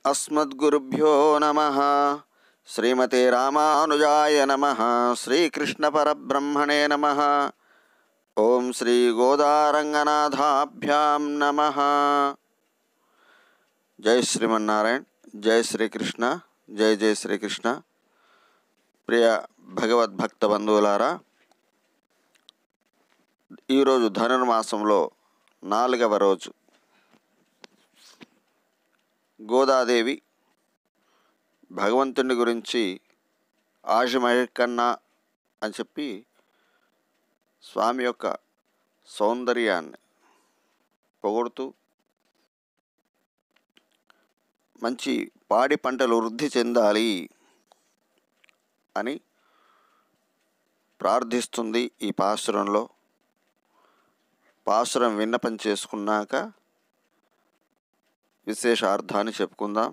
अस्मद्गुरुभ्यो नमः श्रीमते रामानुजाय नमः श्रीकृष्णपरब्रह्मणे नमः ॐ श्रीगोदारङ्गनाथाभ्यां नमः జై శ్రీమన్నారాయణ జై శ్రీకృష్ణ జై జై శ్రీకృష్ణ ప్రియ భగవద్భక్త బంధువులారా ఈరోజు ధనుర్మాసంలో నాలుగవ రోజు గోదాదేవి భగవంతుని గురించి ఆశమకన్నా అని చెప్పి స్వామి యొక్క సౌందర్యాన్ని పొగుడుతూ మంచి పాడి పంటలు వృద్ధి చెందాలి అని ప్రార్థిస్తుంది ఈ పాసురంలో పాసురం విన్నపం చేసుకున్నాక విశేషార్థాన్ని చెప్పుకుందాం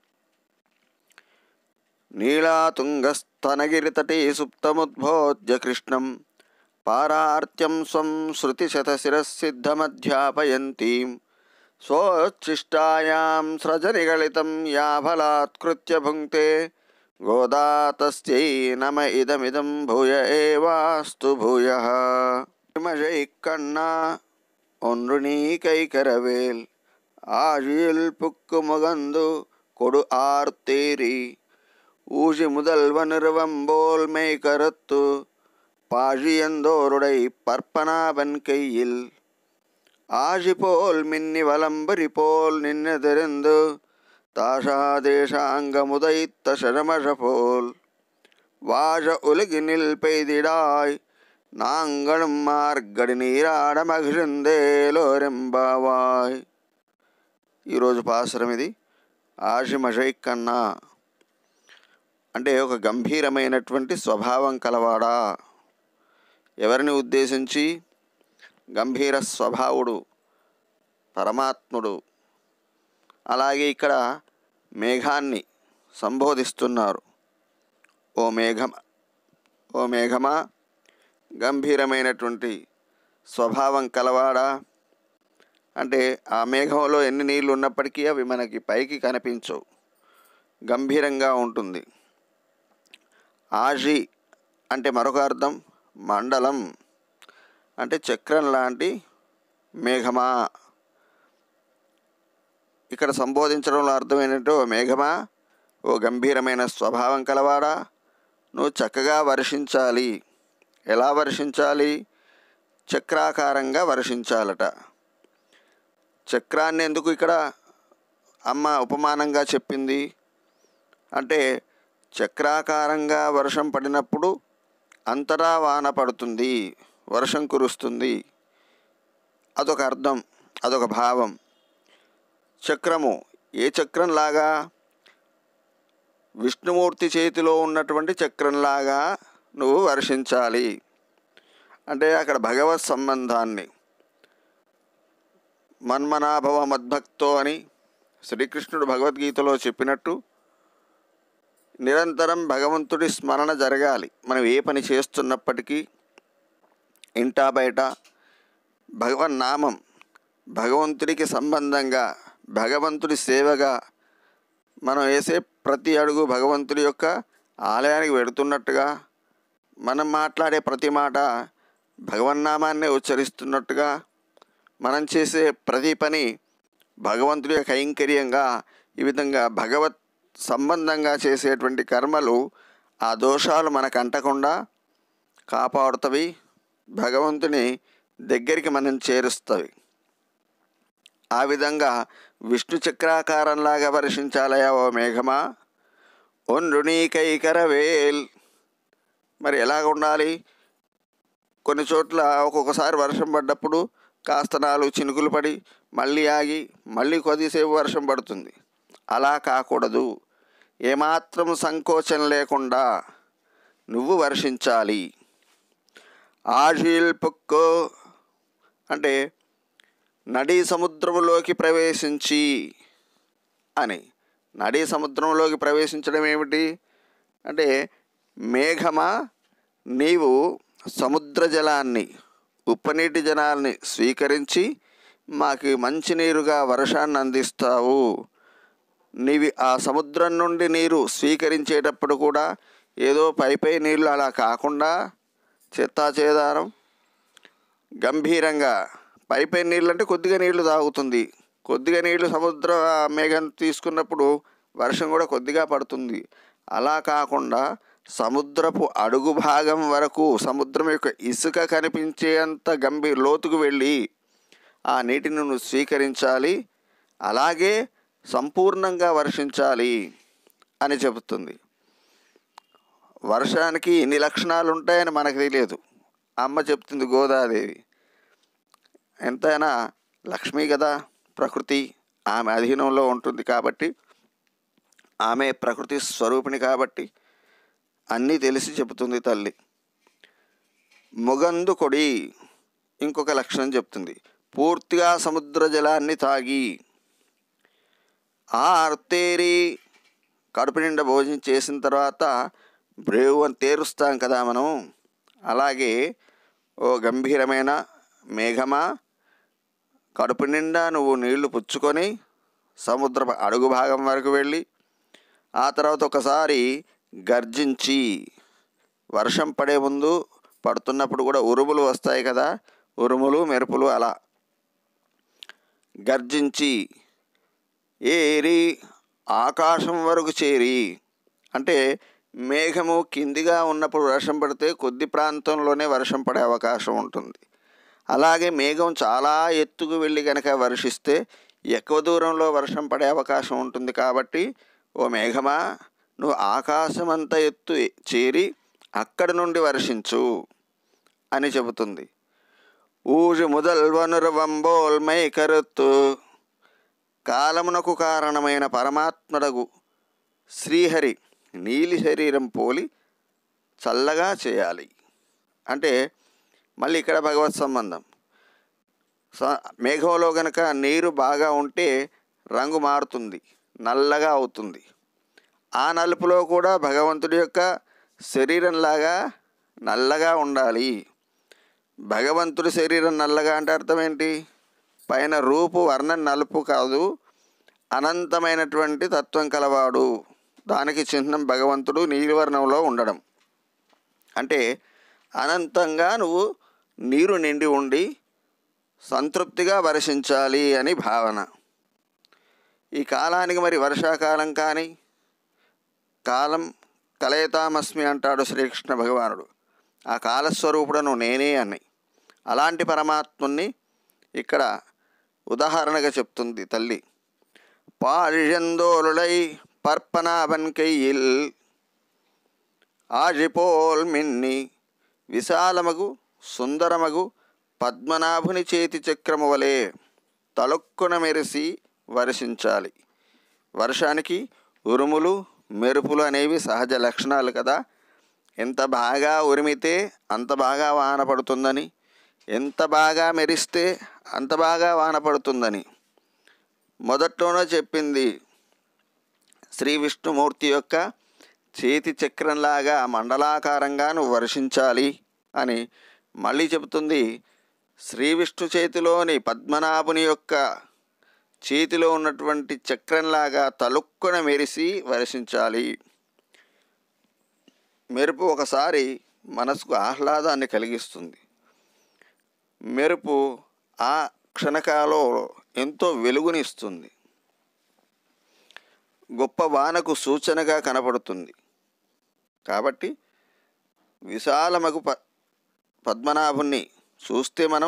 నీళాతుంగస్తనగిరితటే సుప్తముద్బోధ్య కృష్ణం పారార్త్యం స్వం శృతిశతశిరసిద్ధమధ్యాపయంతీం स्वोच्छिष्टायां स्रजनिगलितं या फलात्कृत्य भुङ्क्ते गोदा तस्यै नम इदमिदं भूय एवास्तु भूयः கண்ணா ஒன்று கைக்கரவேல் ஆழியில் புக்கு முகந்து கொடு ஆர்த்தேரி ஊசி முதல்வ நிறுவம்போல் மெய் கருத்து பாழியந்தோருடை பற்பனாபன் கையில் ஆழி போல் மின்னி வலம்பரி போல் நின்னதெறிந்து தாஷாதேஷாங்கமுதைத்த சரமஷ போல் வாழ உலகினில் பெய்திடாய் நாங்களும் మార్గడి నీరాడ మగిరిందేలోరెంబావాయ్ ఈరోజు పాసరం ఇది ఆశిమషై కన్నా అంటే ఒక గంభీరమైనటువంటి స్వభావం కలవాడా ఎవరిని ఉద్దేశించి గంభీర స్వభావుడు పరమాత్ముడు అలాగే ఇక్కడ మేఘాన్ని సంబోధిస్తున్నారు ఓ మేఘమ ఓ మేఘమా గంభీరమైనటువంటి స్వభావం కలవాడా అంటే ఆ మేఘంలో ఎన్ని నీళ్ళు ఉన్నప్పటికీ అవి మనకి పైకి కనిపించవు గంభీరంగా ఉంటుంది ఆజి అంటే మరొక అర్థం మండలం అంటే చక్రం లాంటి మేఘమా ఇక్కడ సంబోధించడంలో అర్థం ఏంటంటే ఓ మేఘమా ఓ గంభీరమైన స్వభావం కలవాడా నువ్వు చక్కగా వర్షించాలి ఎలా వర్షించాలి చక్రాకారంగా వర్షించాలట చక్రాన్ని ఎందుకు ఇక్కడ అమ్మ ఉపమానంగా చెప్పింది అంటే చక్రాకారంగా వర్షం పడినప్పుడు అంతటా వాన పడుతుంది వర్షం కురుస్తుంది అదొక అర్థం అదొక భావం చక్రము ఏ చక్రంలాగా విష్ణుమూర్తి చేతిలో ఉన్నటువంటి చక్రంలాగా నువ్వు వర్షించాలి అంటే అక్కడ భగవత్ సంబంధాన్ని మన్మనాభవ మద్భక్తో అని శ్రీకృష్ణుడు భగవద్గీతలో చెప్పినట్టు నిరంతరం భగవంతుడి స్మరణ జరగాలి మనం ఏ పని చేస్తున్నప్పటికీ ఇంటా బయట భగవన్ నామం భగవంతుడికి సంబంధంగా భగవంతుడి సేవగా మనం వేసే ప్రతి అడుగు భగవంతుడి యొక్క ఆలయానికి వెడుతున్నట్టుగా మనం మాట్లాడే ప్రతి మాట భగవన్నామాన్నే ఉచ్చరిస్తున్నట్టుగా మనం చేసే ప్రతి పని భగవంతుడి యొక్క కైంకర్యంగా ఈ విధంగా భగవత్ సంబంధంగా చేసేటువంటి కర్మలు ఆ దోషాలు మనకు అంటకుండా కాపాడుతవి భగవంతుని దగ్గరికి మనం చేరుస్తవి ఆ విధంగా విష్ణు చక్రాకారంలాగా వర్షించాలయా ఓ మేఘమా ఒండ్రునీకైకరవేల్ మరి ఎలాగ ఉండాలి కొన్ని చోట్ల ఒక్కొక్కసారి వర్షం పడ్డప్పుడు కాస్త నాలుగు చినుకులు పడి మళ్ళీ ఆగి మళ్ళీ కొద్దిసేపు వర్షం పడుతుంది అలా కాకూడదు ఏమాత్రం సంకోచం లేకుండా నువ్వు వర్షించాలి ఆషీల్ పుక్కు అంటే నడీ సముద్రములోకి ప్రవేశించి అని నడీ సముద్రంలోకి ప్రవేశించడం ఏమిటి అంటే మేఘమా నీవు సముద్ర జలాన్ని ఉప్పనీటి జలాన్ని స్వీకరించి మాకు మంచినీరుగా వర్షాన్ని అందిస్తావు నీవి ఆ సముద్రం నుండి నీరు స్వీకరించేటప్పుడు కూడా ఏదో పై పై నీళ్ళు అలా కాకుండా చెత్తా చేదారం గంభీరంగా పై పై నీళ్ళు అంటే కొద్దిగా నీళ్లు తాగుతుంది కొద్దిగా నీళ్లు సముద్ర మేఘం తీసుకున్నప్పుడు వర్షం కూడా కొద్దిగా పడుతుంది అలా కాకుండా సముద్రపు అడుగు భాగం వరకు సముద్రం యొక్క ఇసుక కనిపించేంత గంభీర లోతుకు వెళ్ళి ఆ నీటిని నువ్వు స్వీకరించాలి అలాగే సంపూర్ణంగా వర్షించాలి అని చెబుతుంది వర్షానికి ఇన్ని లక్షణాలు ఉంటాయని మనకు తెలియదు అమ్మ చెప్తుంది గోదాదేవి ఎంతైనా లక్ష్మి కదా ప్రకృతి ఆమె అధీనంలో ఉంటుంది కాబట్టి ఆమె ప్రకృతి స్వరూపిణి కాబట్టి అన్నీ తెలిసి చెబుతుంది తల్లి మొగందు కొడి ఇంకొక లక్షణం చెప్తుంది పూర్తిగా సముద్ర జలాన్ని తాగి ఆ అర్తేరి కడుపు నిండా భోజనం చేసిన తర్వాత బ్రేవ్ అని తేరుస్తాం కదా మనం అలాగే ఓ గంభీరమైన మేఘమా కడుపు నిండా నువ్వు నీళ్లు పుచ్చుకొని సముద్ర అడుగు భాగం వరకు వెళ్ళి ఆ తర్వాత ఒకసారి గర్జించి వర్షం పడే ముందు పడుతున్నప్పుడు కూడా ఉరుములు వస్తాయి కదా ఉరుములు మెరుపులు అలా గర్జించి ఏరి ఆకాశం వరకు చేరి అంటే మేఘము కిందిగా ఉన్నప్పుడు వర్షం పడితే కొద్ది ప్రాంతంలోనే వర్షం పడే అవకాశం ఉంటుంది అలాగే మేఘం చాలా ఎత్తుకు వెళ్ళి కనుక వర్షిస్తే ఎక్కువ దూరంలో వర్షం పడే అవకాశం ఉంటుంది కాబట్టి ఓ మేఘమా నువ్వు ఆకాశం అంత ఎత్తు చేరి అక్కడి నుండి వర్షించు అని చెబుతుంది ఊజు ముదల్వనురవంబోల్మై కరుత్తు కాలమునకు కారణమైన పరమాత్మడగు శ్రీహరి నీలి శరీరం పోలి చల్లగా చేయాలి అంటే మళ్ళీ ఇక్కడ భగవత్ సంబంధం స- మేఘంలో గనక నీరు బాగా ఉంటే రంగు మారుతుంది నల్లగా అవుతుంది ఆ నలుపులో కూడా భగవంతుడి యొక్క శరీరంలాగా నల్లగా ఉండాలి భగవంతుడి శరీరం నల్లగా అంటే అర్థం ఏంటి పైన రూపు వర్ణం నలుపు కాదు అనంతమైనటువంటి తత్వం కలవాడు దానికి చిహ్నం భగవంతుడు నీలివర్ణంలో ఉండడం అంటే అనంతంగా నువ్వు నీరు నిండి ఉండి సంతృప్తిగా వర్షించాలి అని భావన ఈ కాలానికి మరి వర్షాకాలం కానీ కాలం కలయతామస్మి అంటాడు శ్రీకృష్ణ భగవానుడు ఆ కాలస్వరూపుడను నేనే అని అలాంటి పరమాత్ముని ఇక్కడ ఉదాహరణగా చెప్తుంది తల్లి పాழியந்தோளுளை பற்பனாவன் கையில் ఆజిపోల్ మిన్ని విశాలమగు సుందరమగు పద్మనాభుని చేతి చక్రము వలె తలొక్కున మెరిసి వర్షించాలి వర్షానికి ఉరుములు మెరుపులు అనేవి సహజ లక్షణాలు కదా ఎంత బాగా ఉరిమితే అంత బాగా వాన పడుతుందని ఎంత బాగా మెరిస్తే అంత బాగా వాన పడుతుందని మొదట్లోనే చెప్పింది శ్రీ విష్ణుమూర్తి యొక్క చేతి చక్రంలాగా మండలాకారంగా నువ్వు వర్షించాలి అని మళ్ళీ చెబుతుంది శ్రీ విష్ణు చేతిలోని పద్మనాభుని యొక్క చేతిలో ఉన్నటువంటి చక్రంలాగా తలుక్కున మెరిసి వర్షించాలి మెరుపు ఒకసారి మనసుకు ఆహ్లాదాన్ని కలిగిస్తుంది మెరుపు ఆ క్షణకాలో ఎంతో వెలుగునిస్తుంది గొప్ప వానకు సూచనగా కనపడుతుంది కాబట్టి విశాలమగు ప పద్మనాభుణ్ణి చూస్తే మనం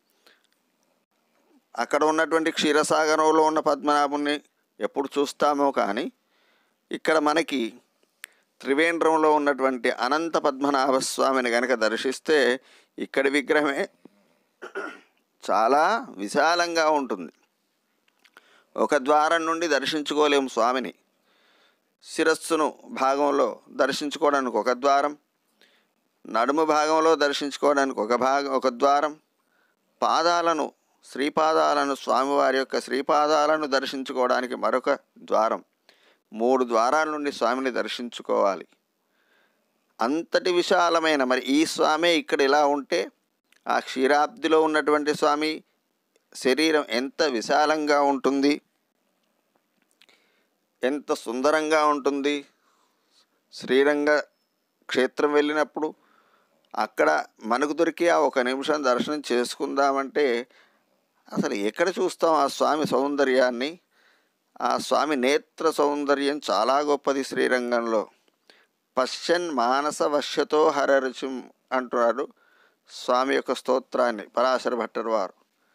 అక్కడ ఉన్నటువంటి క్షీరసాగరంలో ఉన్న పద్మనాభుణ్ణి ఎప్పుడు చూస్తామో కానీ ఇక్కడ మనకి త్రివేంద్రంలో ఉన్నటువంటి అనంత పద్మనాభ స్వామిని కనుక దర్శిస్తే ఇక్కడి విగ్రహమే చాలా విశాలంగా ఉంటుంది ఒక ద్వారం నుండి దర్శించుకోలేము స్వామిని శిరస్సును భాగంలో దర్శించుకోవడానికి ఒక ద్వారం నడుము భాగంలో దర్శించుకోవడానికి ఒక భాగం ఒక ద్వారం పాదాలను శ్రీపాదాలను స్వామివారి యొక్క శ్రీపాదాలను దర్శించుకోవడానికి మరొక ద్వారం మూడు ద్వారాల నుండి స్వామిని దర్శించుకోవాలి అంతటి విశాలమైన మరి ఈ స్వామి ఇక్కడ ఇలా ఉంటే ఆ క్షీరాబ్దిలో ఉన్నటువంటి స్వామి శరీరం ఎంత విశాలంగా ఉంటుంది ఎంత సుందరంగా ఉంటుంది శ్రీరంగ క్షేత్రం వెళ్ళినప్పుడు అక్కడ మనకు దొరికి ఆ ఒక నిమిషం దర్శనం చేసుకుందామంటే అసలు ఎక్కడ చూస్తాం ఆ స్వామి సౌందర్యాన్ని ఆ స్వామి నేత్ర సౌందర్యం చాలా గొప్పది శ్రీరంగంలో పశ్చన్ మానస వశ్యతో హరరుచుం అంటున్నాడు స్వామి యొక్క స్తోత్రాన్ని పరాశర భట్టర్ వారు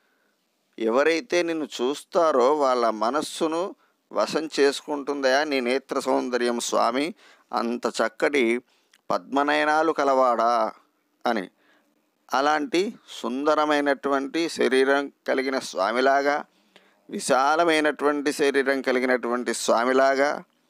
ఎవరైతే నిన్ను చూస్తారో వాళ్ళ మనస్సును వశం చేసుకుంటుందయా నీ నేత్ర సౌందర్యం స్వామి అంత చక్కటి పద్మనయనాలు కలవాడా అని అలాంటి సుందరమైనటువంటి శరీరం కలిగిన స్వామిలాగా విశాలమైనటువంటి శరీరం కలిగినటువంటి స్వామిలాగా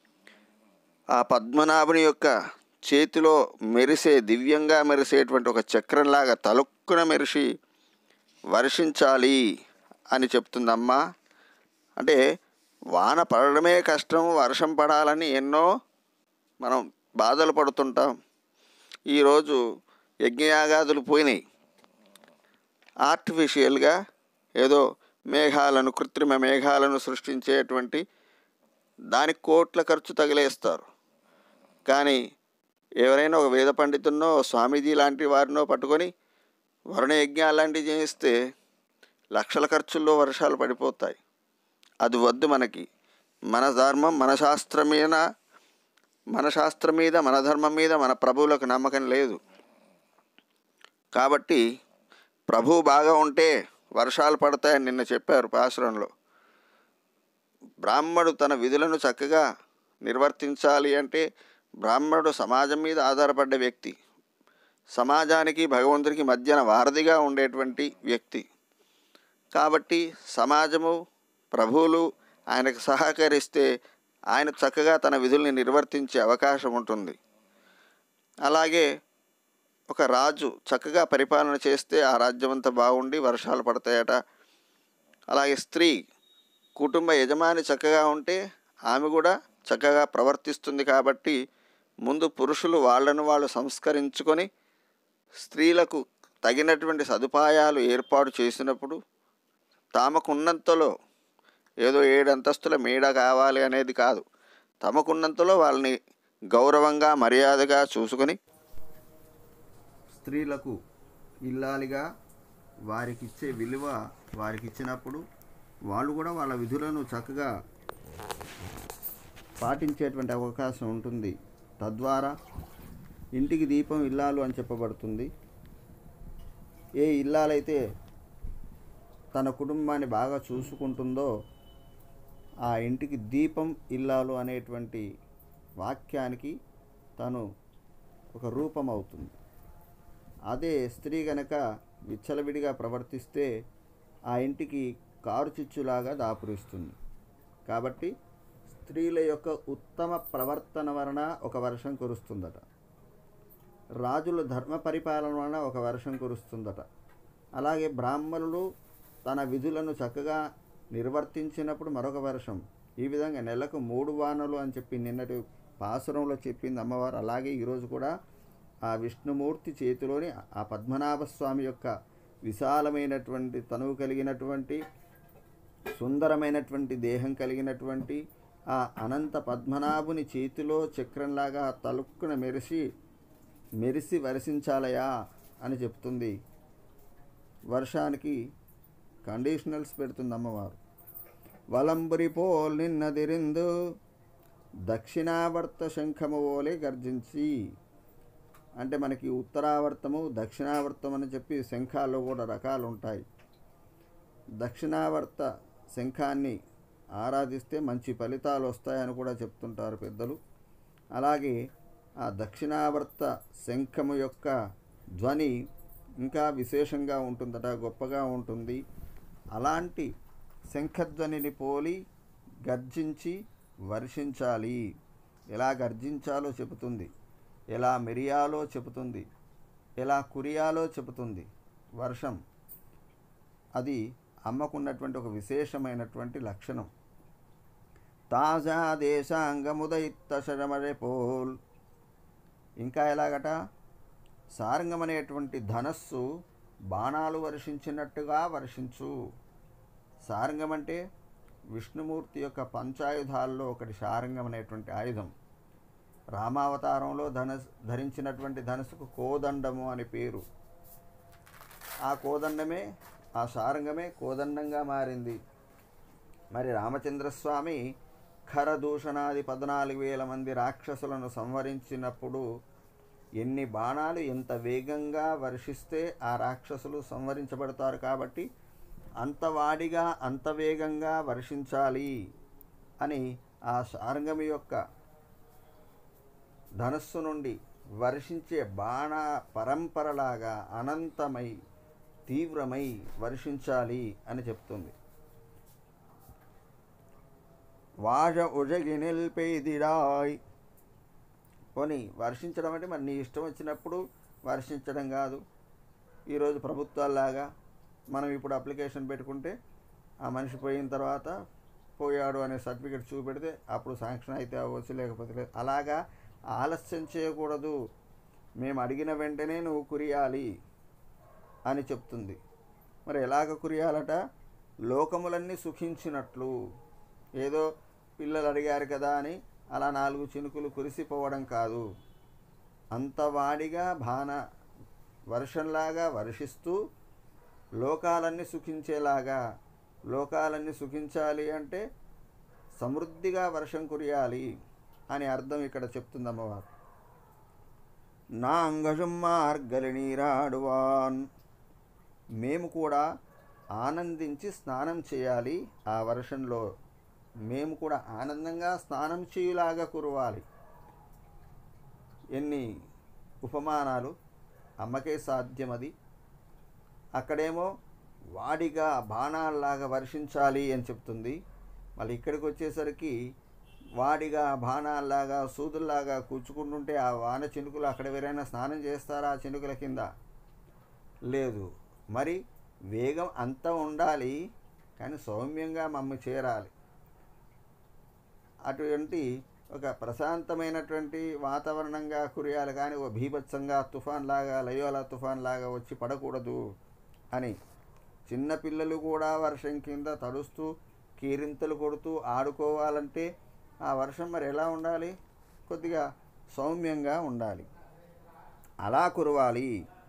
ఆ పద్మనాభుని యొక్క చేతిలో మెరిసే దివ్యంగా మెరిసేటువంటి ఒక చక్రంలాగా తలుక్కున మెరిసి వర్షించాలి అని చెప్తుందమ్మా అంటే వాన పడడమే కష్టం వర్షం పడాలని ఎన్నో మనం బాధలు పడుతుంటాం ఈరోజు యజ్ఞయాగాదులు పోయినాయి ఆర్టిఫిషియల్గా ఏదో మేఘాలను కృత్రిమ మేఘాలను సృష్టించేటువంటి దానికి కోట్ల ఖర్చు తగిలేస్తారు కానీ ఎవరైనా ఒక వేద పండితున్నో స్వామీజీ లాంటి వారినో పట్టుకొని వరుణ యజ్ఞాలు లాంటివి చేయిస్తే లక్షల ఖర్చుల్లో వర్షాలు పడిపోతాయి అది వద్దు మనకి మన ధర్మం మన శాస్త్రం మీద మన శాస్త్రం మీద మన ధర్మం మీద మన ప్రభువులకు నమ్మకం లేదు కాబట్టి ప్రభువు బాగా ఉంటే వర్షాలు పడతాయని నిన్న చెప్పారు పాశ్రంలో బ్రాహ్మడు తన విధులను చక్కగా నిర్వర్తించాలి అంటే బ్రాహ్మణుడు సమాజం మీద ఆధారపడ్డ వ్యక్తి సమాజానికి భగవంతుడికి మధ్యన వారధిగా ఉండేటువంటి వ్యక్తి కాబట్టి సమాజము ప్రభువులు ఆయనకు సహకరిస్తే ఆయన చక్కగా తన విధుల్ని నిర్వర్తించే అవకాశం ఉంటుంది అలాగే ఒక రాజు చక్కగా పరిపాలన చేస్తే ఆ రాజ్యం అంతా బాగుండి వర్షాలు పడతాయట అలాగే స్త్రీ కుటుంబ యజమాని చక్కగా ఉంటే ఆమె కూడా చక్కగా ప్రవర్తిస్తుంది కాబట్టి ముందు పురుషులు వాళ్ళను వాళ్ళు సంస్కరించుకొని స్త్రీలకు తగినటువంటి సదుపాయాలు ఏర్పాటు చేసినప్పుడు తమకున్నంతలో ఏదో ఏడు అంతస్తుల మేడ కావాలి అనేది కాదు తమకున్నంతలో వాళ్ళని గౌరవంగా మర్యాదగా చూసుకొని స్త్రీలకు ఇల్లాలిగా వారికి ఇచ్చే విలువ వారికి ఇచ్చినప్పుడు వాళ్ళు కూడా వాళ్ళ విధులను చక్కగా పాటించేటువంటి అవకాశం ఉంటుంది తద్వారా ఇంటికి దీపం ఇల్లాలు అని చెప్పబడుతుంది ఏ ఇల్లాలైతే తన కుటుంబాన్ని బాగా చూసుకుంటుందో ఆ ఇంటికి దీపం ఇల్లాలు అనేటువంటి వాక్యానికి తను ఒక రూపం అవుతుంది అదే స్త్రీ గనక విచ్చలవిడిగా ప్రవర్తిస్తే ఆ ఇంటికి కారు చిచ్చులాగా దాపురిస్తుంది కాబట్టి స్త్రీల యొక్క ఉత్తమ ప్రవర్తన వలన ఒక వర్షం కురుస్తుందట రాజుల ధర్మ పరిపాలన వలన ఒక వర్షం కురుస్తుందట అలాగే బ్రాహ్మణులు తన విధులను చక్కగా నిర్వర్తించినప్పుడు మరొక వర్షం ఈ విధంగా నెలకు మూడు వానలు అని చెప్పి నిన్నటి పాసురంలో చెప్పింది అమ్మవారు అలాగే ఈరోజు కూడా ఆ విష్ణుమూర్తి చేతిలోని ఆ పద్మనాభ స్వామి యొక్క విశాలమైనటువంటి తనువు కలిగినటువంటి సుందరమైనటువంటి దేహం కలిగినటువంటి ఆ అనంత పద్మనాభుని చేతిలో చక్రంలాగా తలుక్కున మెరిసి మెరిసి వర్షించాలయా అని చెప్తుంది వర్షానికి కండిషనల్స్ పెడుతుంది అమ్మవారు వలంబురి పోల్ నిన్నదిరిందు దక్షిణావర్త శంఖము ఓలే గర్జించి అంటే మనకి ఉత్తరావర్తము దక్షిణావర్తం అని చెప్పి శంఖాల్లో కూడా రకాలు ఉంటాయి దక్షిణావర్త శంఖాన్ని ఆరాధిస్తే మంచి ఫలితాలు వస్తాయని కూడా చెప్తుంటారు పెద్దలు అలాగే ఆ దక్షిణావర్త శంఖము యొక్క ధ్వని ఇంకా విశేషంగా ఉంటుందట గొప్పగా ఉంటుంది అలాంటి శంఖధ్వనిని పోలి గర్జించి వర్షించాలి ఎలా గర్జించాలో చెబుతుంది ఎలా మెరియాలో చెబుతుంది ఎలా కురియాలో చెబుతుంది వర్షం అది అమ్మకున్నటువంటి ఒక విశేషమైనటువంటి లక్షణం తాజా దేశాంగముదయిత్త శరమరే పోల్ ఇంకా ఎలాగట సారంగం అనేటువంటి ధనస్సు బాణాలు వర్షించినట్టుగా వర్షించు సారంగం అంటే విష్ణుమూర్తి యొక్క పంచాయుధాల్లో ఒకటి శారంగం అనేటువంటి ఆయుధం రామావతారంలో ధనస్ ధరించినటువంటి ధనుసుకు కోదండము అని పేరు ఆ కోదండమే ఆ శారంగమే కోదండంగా మారింది మరి రామచంద్రస్వామి ఖరదూషణాది పద్నాలుగు వేల మంది రాక్షసులను సంవరించినప్పుడు ఎన్ని బాణాలు ఎంత వేగంగా వర్షిస్తే ఆ రాక్షసులు సంవరించబడతారు కాబట్టి అంత వాడిగా అంత వేగంగా వర్షించాలి అని ఆ శారంగం యొక్క ధనస్సు నుండి వర్షించే బాణ పరంపరలాగా అనంతమై తీవ్రమై వర్షించాలి అని చెప్తుంది వాజ ఉజగి నిల్పేదిడాయ్ పోనీ వర్షించడం అంటే మరి నీ ఇష్టం వచ్చినప్పుడు వర్షించడం కాదు ఈరోజు ప్రభుత్వాల్లాగా మనం ఇప్పుడు అప్లికేషన్ పెట్టుకుంటే ఆ మనిషి పోయిన తర్వాత పోయాడు అనే సర్టిఫికేట్ చూపెడితే అప్పుడు శాంక్షన్ అయితే అవ్వచ్చు లేకపోతే లేదు అలాగా ఆలస్యం చేయకూడదు మేము అడిగిన వెంటనే నువ్వు కురియాలి అని చెప్తుంది మరి ఎలాగ కురియాలట లోకములన్నీ సుఖించినట్లు ఏదో పిల్లలు అడిగారు కదా అని అలా నాలుగు చినుకులు కురిసిపోవడం కాదు అంతవాడిగా బాణ వర్షంలాగా వర్షిస్తూ లోకాలన్నీ సుఖించేలాగా లోకాలన్నీ సుఖించాలి అంటే సమృద్ధిగా వర్షం కురియాలి అని అర్థం ఇక్కడ చెప్తుంది అమ్మవారు నా అంగజం మార్గలి నీరాడువాన్ మేము కూడా ఆనందించి స్నానం చేయాలి ఆ వర్షంలో మేము కూడా ఆనందంగా స్నానం చేయులాగా కురవాలి ఎన్ని ఉపమానాలు అమ్మకే సాధ్యం అది అక్కడేమో వాడిగా బాణాల్లాగా వర్షించాలి అని చెప్తుంది మళ్ళీ ఇక్కడికి వచ్చేసరికి వాడిగా బాణాల్లాగా సూదుల్లాగా కూర్చుకుంటుంటే ఆ వాన చినుకులు అక్కడ ఎవరైనా స్నానం చేస్తారా ఆ చినుకుల కింద లేదు మరి వేగం అంత ఉండాలి కానీ సౌమ్యంగా మమ్మ చేరాలి అటువంటి ఒక ప్రశాంతమైనటువంటి వాతావరణంగా కురియాలి కానీ ఓ భీభత్సంగా తుఫాన్ లాగా లయోలా తుఫాన్ లాగా వచ్చి పడకూడదు అని చిన్నపిల్లలు కూడా వర్షం కింద తడుస్తూ కీరింతలు కొడుతూ ఆడుకోవాలంటే ఆ వర్షం మరి ఎలా ఉండాలి కొద్దిగా సౌమ్యంగా ఉండాలి అలా కురవాలి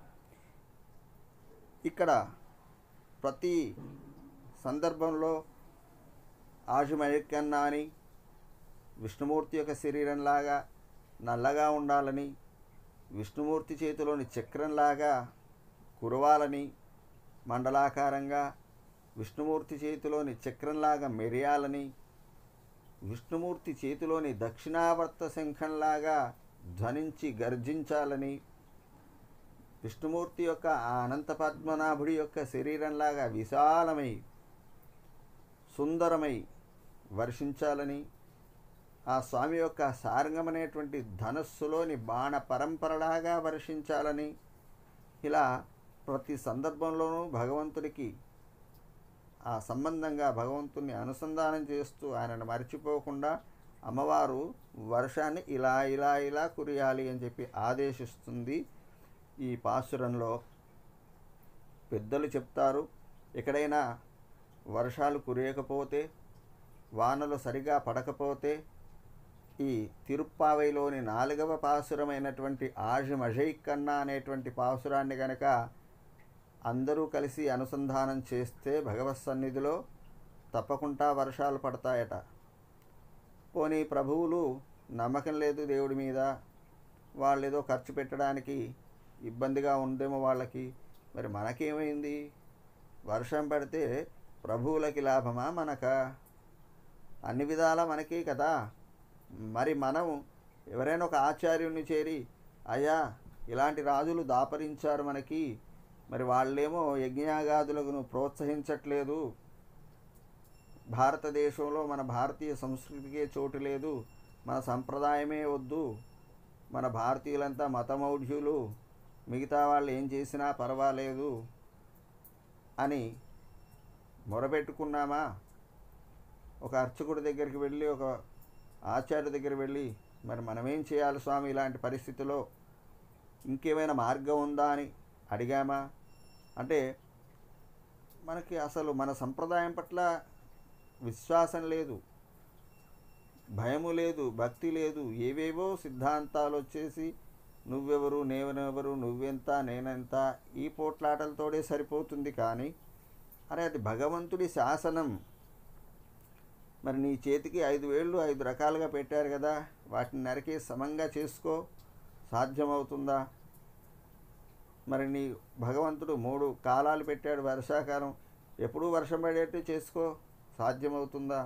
ఇక్కడ ప్రతి సందర్భంలో ఆశుమయక్కన్నా అని విష్ణుమూర్తి యొక్క శరీరంలాగా నల్లగా ఉండాలని విష్ణుమూర్తి చేతిలోని చక్రంలాగా కురవాలని మండలాకారంగా విష్ణుమూర్తి చేతిలోని చక్రంలాగా మెరియాలని విష్ణుమూర్తి చేతిలోని దక్షిణావర్త శంఖంలాగా ధ్వనించి గర్జించాలని విష్ణుమూర్తి యొక్క ఆ అనంత పద్మనాభుడి యొక్క శరీరంలాగా విశాలమై సుందరమై వర్షించాలని ఆ స్వామి యొక్క సారంగం అనేటువంటి ధనస్సులోని బాణ పరంపరలాగా వర్షించాలని ఇలా ప్రతి సందర్భంలోనూ భగవంతుడికి ఆ సంబంధంగా భగవంతుని అనుసంధానం చేస్తూ ఆయనను మర్చిపోకుండా అమ్మవారు వర్షాన్ని ఇలా ఇలా ఇలా కురియాలి అని చెప్పి ఆదేశిస్తుంది ఈ పాసురంలో పెద్దలు చెప్తారు ఎక్కడైనా వర్షాలు కురియకపోతే వానలు సరిగా పడకపోతే ఈ తిరుప్పావైలోని నాలుగవ పాసురమైనటువంటి ఆజమజై కన్నా అనేటువంటి పాసురాన్ని గనక అందరూ కలిసి అనుసంధానం చేస్తే భగవత్ సన్నిధిలో తప్పకుండా వర్షాలు పడతాయట పోనీ ప్రభువులు నమ్మకం లేదు దేవుడి మీద వాళ్ళు ఏదో ఖర్చు పెట్టడానికి ఇబ్బందిగా ఉందేమో వాళ్ళకి మరి మనకేమైంది వర్షం పడితే ప్రభువులకి లాభమా మనక అన్ని విధాలా మనకే కదా మరి మనం ఎవరైనా ఒక ఆచార్యుని చేరి అయ్యా ఇలాంటి రాజులు దాపరించారు మనకి మరి వాళ్ళేమో యజ్ఞయాగాదులను ప్రోత్సహించట్లేదు భారతదేశంలో మన భారతీయ సంస్కృతికే చోటు లేదు మన సంప్రదాయమే వద్దు మన భారతీయులంతా మతమౌఢ్యులు మిగతా వాళ్ళు ఏం చేసినా పర్వాలేదు అని మొరపెట్టుకున్నామా ఒక అర్చకుడి దగ్గరికి వెళ్ళి ఒక ఆచార్య దగ్గర వెళ్ళి మరి మనమేం చేయాలి స్వామి ఇలాంటి పరిస్థితిలో ఇంకేమైనా మార్గం ఉందా అని అడిగామా అంటే మనకి అసలు మన సంప్రదాయం పట్ల విశ్వాసం లేదు భయము లేదు భక్తి లేదు ఏవేవో సిద్ధాంతాలు వచ్చేసి నువ్వెవరు నేనెవరు నువ్వెంత నేనెంత ఈ పోట్లాటలతోడే సరిపోతుంది కానీ అరే అది భగవంతుడి శాసనం మరి నీ చేతికి ఐదు వేళ్ళు ఐదు రకాలుగా పెట్టారు కదా వాటిని నరికి సమంగా చేసుకో సాధ్యమవుతుందా మరి నీ భగవంతుడు మూడు కాలాలు పెట్టాడు వర్షాకాలం ఎప్పుడూ వర్షం పడేట్టు చేసుకో సాధ్యమవుతుందా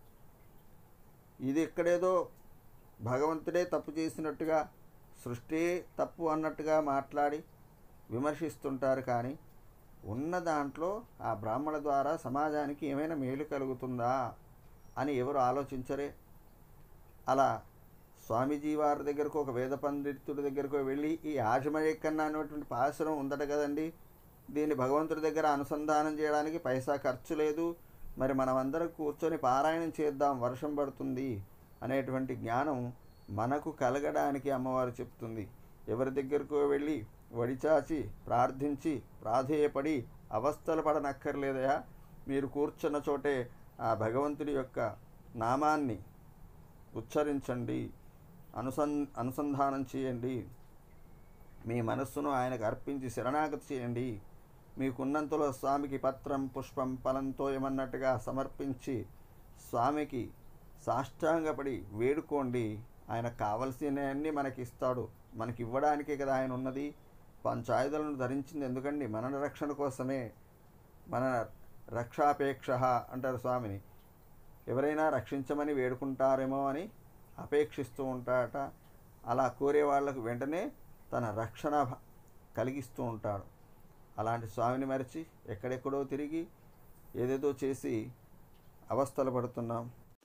ఇది ఎక్కడేదో భగవంతుడే తప్పు చేసినట్టుగా సృష్టి తప్పు అన్నట్టుగా మాట్లాడి విమర్శిస్తుంటారు కానీ ఉన్న దాంట్లో ఆ బ్రాహ్మణ ద్వారా సమాజానికి ఏమైనా మేలు కలుగుతుందా అని ఎవరు ఆలోచించరే అలా స్వామీజీ వారి దగ్గరకు ఒక వేద పండితుడి దగ్గరకు వెళ్ళి ఈ ఆజమయక్కన్న అనేటువంటి పాసురం ఉందట కదండి దీన్ని భగవంతుడి దగ్గర అనుసంధానం చేయడానికి పైసా ఖర్చు లేదు మరి మనమందరం కూర్చొని పారాయణం చేద్దాం వర్షం పడుతుంది అనేటువంటి జ్ఞానం మనకు కలగడానికి అమ్మవారు చెప్తుంది ఎవరి దగ్గరకు వెళ్ళి వడిచాచి ప్రార్థించి ప్రాధేయపడి అవస్థలు పడనక్కర్లేదయా మీరు కూర్చున్న చోటే ఆ భగవంతుడి యొక్క నామాన్ని ఉచ్చరించండి అనుసన్ అనుసంధానం చేయండి మీ మనస్సును ఆయనకు అర్పించి శరణాగతి చేయండి మీకున్నంతలో స్వామికి పత్రం పుష్పం ఫలంతో ఏమన్నట్టుగా సమర్పించి స్వామికి సాష్టాంగపడి వేడుకోండి ఆయన కావలసినవన్నీ మనకి ఇస్తాడు మనకి ఇవ్వడానికే కదా ఆయన ఉన్నది పంచాయుధలను ధరించింది ఎందుకండి మన రక్షణ కోసమే మన రక్షాపేక్ష అంటారు స్వామిని ఎవరైనా రక్షించమని వేడుకుంటారేమో అని అపేక్షిస్తూ ఉంటాడట అలా కోరే వాళ్ళకు వెంటనే తన రక్షణ భ- కలిగిస్తూ ఉంటాడు అలాంటి స్వామిని మరిచి ఎక్కడెక్కడో తిరిగి ఏదేదో చేసి అవస్థలు పడుతున్నాం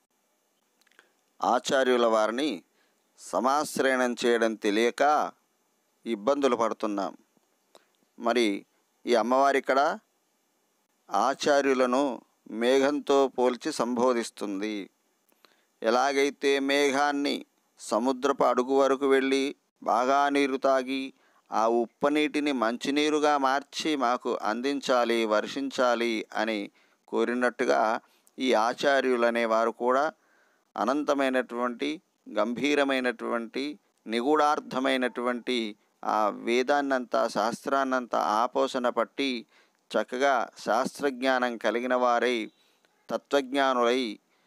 ఆచార్యుల వారిని సమాశ్రయణం చేయడం తెలియక ఇబ్బందులు పడుతున్నాం మరి ఈ అమ్మవారి ఇక్కడ ఆచార్యులను మేఘంతో పోల్చి సంబోధిస్తుంది ఎలాగైతే మేఘాన్ని సముద్రపు అడుగు వరకు వెళ్ళి బాగా నీరు తాగి ఆ ఉప్పు నీటిని మంచినీరుగా మార్చి మాకు అందించాలి వర్షించాలి అని కోరినట్టుగా ఈ ఆచార్యులు అనేవారు కూడా అనంతమైనటువంటి గంభీరమైనటువంటి నిగూఢార్థమైనటువంటి ఆ వేదాన్నంతా శాస్త్రాన్నంతా ఆపోసన పట్టి చక్కగా శాస్త్రజ్ఞానం కలిగిన వారై తత్వజ్ఞానులై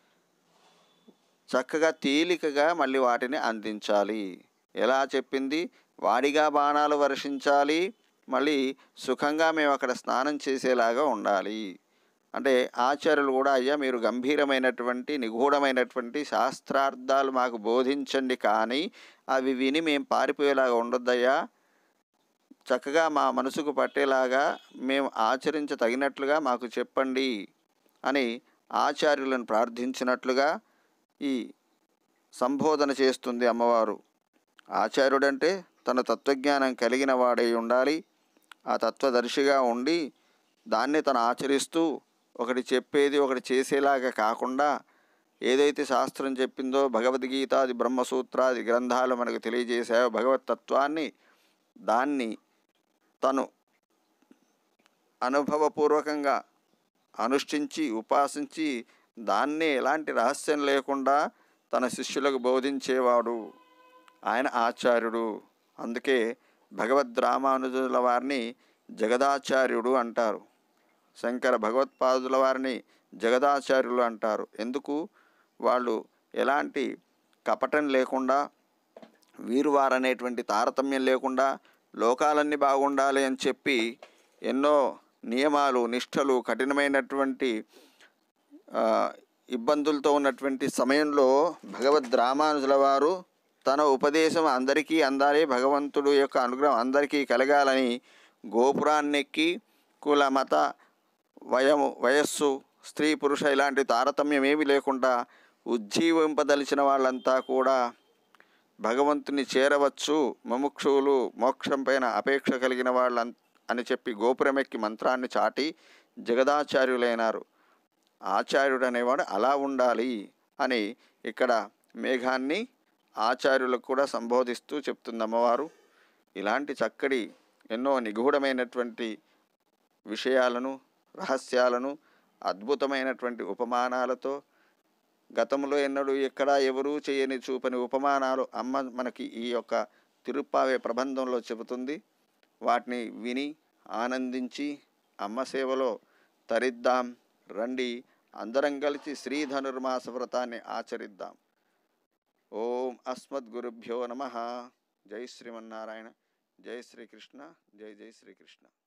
చక్కగా తేలికగా మళ్ళీ వాటిని అందించాలి ఎలా చెప్పింది వాడిగా బాణాలు వర్షించాలి మళ్ళీ సుఖంగా మేము అక్కడ స్నానం చేసేలాగా ఉండాలి అంటే ఆచార్యులు కూడా అయ్యా మీరు గంభీరమైనటువంటి నిగూఢమైనటువంటి శాస్త్రార్థాలు మాకు బోధించండి కానీ అవి విని మేము పారిపోయేలాగా ఉండొద్దయ్యా చక్కగా మా మనసుకు పట్టేలాగా మేము ఆచరించ తగినట్లుగా మాకు చెప్పండి అని ఆచార్యులను ప్రార్థించినట్లుగా ఈ సంబోధన చేస్తుంది అమ్మవారు ఆచార్యుడంటే తన తత్వజ్ఞానం కలిగిన వాడై ఉండాలి ఆ తత్వదర్శిగా ఉండి దాన్ని తను ఆచరిస్తూ ఒకటి చెప్పేది ఒకటి చేసేలాగా కాకుండా ఏదైతే శాస్త్రం చెప్పిందో భగవద్గీతాది బ్రహ్మసూత్రాది గ్రంథాలు మనకు తెలియజేశాయో భగవత్ తత్వాన్ని దాన్ని తను అనుభవపూర్వకంగా అనుష్ఠించి ఉపాసించి దాన్నే ఎలాంటి రహస్యం లేకుండా తన శిష్యులకు బోధించేవాడు ఆయన ఆచార్యుడు అందుకే భగవద్ రామానుజుల వారిని జగదాచార్యుడు అంటారు శంకర భగవత్పాదుల వారిని జగదాచార్యులు అంటారు ఎందుకు వాళ్ళు ఎలాంటి కపటం లేకుండా వీరు వారనేటువంటి తారతమ్యం లేకుండా లోకాలన్నీ బాగుండాలి అని చెప్పి ఎన్నో నియమాలు నిష్ఠలు కఠినమైనటువంటి ఆ, ఇబ్బందులతో ఉన్నటువంటి సమయంలో భగవద్ రామానుజుల వారు తన ఉపదేశం అందరికీ అందాలి భగవంతుడు యొక్క అనుగ్రహం అందరికీ కలగాలని గోపురాన్నెక్కి కుల మత వయము వయస్సు స్త్రీ పురుష ఇలాంటి తారతమ్యం ఏమీ లేకుండా ఉజ్జీవింపదలిచిన వాళ్ళంతా కూడా భగవంతుని చేరవచ్చు ముముక్షువులు మోక్షం పైన అపేక్ష కలిగిన వాళ్ళ అని చెప్పి గోపురమెక్కి మంత్రాన్ని చాటి జగదాచార్యులైనారు ఆచార్యుడు అనేవాడు అలా ఉండాలి అని ఇక్కడ మేఘాన్ని ఆచార్యులకు కూడా సంబోధిస్తూ చెప్తుంది అమ్మవారు ఇలాంటి చక్కటి ఎన్నో నిగూఢమైనటువంటి విషయాలను రహస్యాలను అద్భుతమైనటువంటి ఉపమానాలతో గతంలో ఎన్నడూ ఎక్కడ ఎవరూ చేయని చూపని ఉపమానాలు అమ్మ మనకి ఈ యొక్క తిరుప్పావే ప్రబంధంలో చెబుతుంది వాటిని విని ఆనందించి అమ్మ సేవలో తరిద్దాం రండి అందరం కలిసి శ్రీ ధనుర్మాస వ్రతాన్ని ఆచరిద్దాం ఓం అస్మద్గురుభ్యో నమ జై శ్రీమన్నారాయణ జై శ్రీకృష్ణ జై జై శ్రీకృష్ణ